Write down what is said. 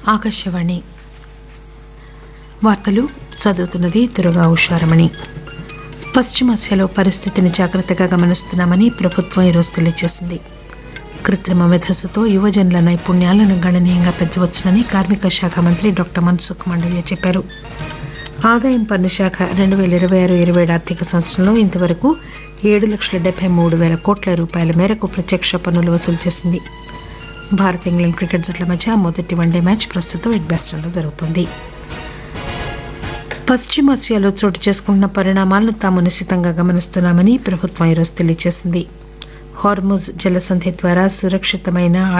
ఆకాశవాణి వార్తలు చదువుతున్నది దుర్గా ఉషారమణి పశ్చిమాసియాలో పరిస్థితిని జాగ్రత్తగా గమనిస్తున్నామని ప్రభుత్వం ఈరోజు తెలియజేసింది కృత్రిమ మేధస్సుతో యువజనుల నైపుణ్యాలను గణనీయంగా పెంచవచ్చునని కార్మిక శాఖ మంత్రి డాక్టర్ మన్సుఖ్ మాండవ్య చెప్పారు ఆదాయం పన్ను శాఖ రెండు పేల ఇరవై ఆరు ఇరవై ఏడు ఆర్థిక సంవత్సరంలో ఇంతవరకు ఏడు లక్షల డెబ్బై మూడు పేల కోట్ల రూపాయల మేరకు ప్రత్యక్ష పన్నులు వసూలు చేసింది భారత్ ఇంగ్లాండ్ క్రికెట్ జట్ల మధ్య మొదటి వన్డే మ్యాచ్ ప్రస్తుతం ఎడ్బాస్టన్లో జరుగుతోంది పశ్చిమాసియాలో చోటు చేసుకుంటున్న పరిణామాలను తాము నిశితంగా గమనిస్తున్నామని ప్రభుత్వం ఈరోజు తెలియజేసింది హార్ముజ్ జలసంధి ద్వారా సురక్షితమైన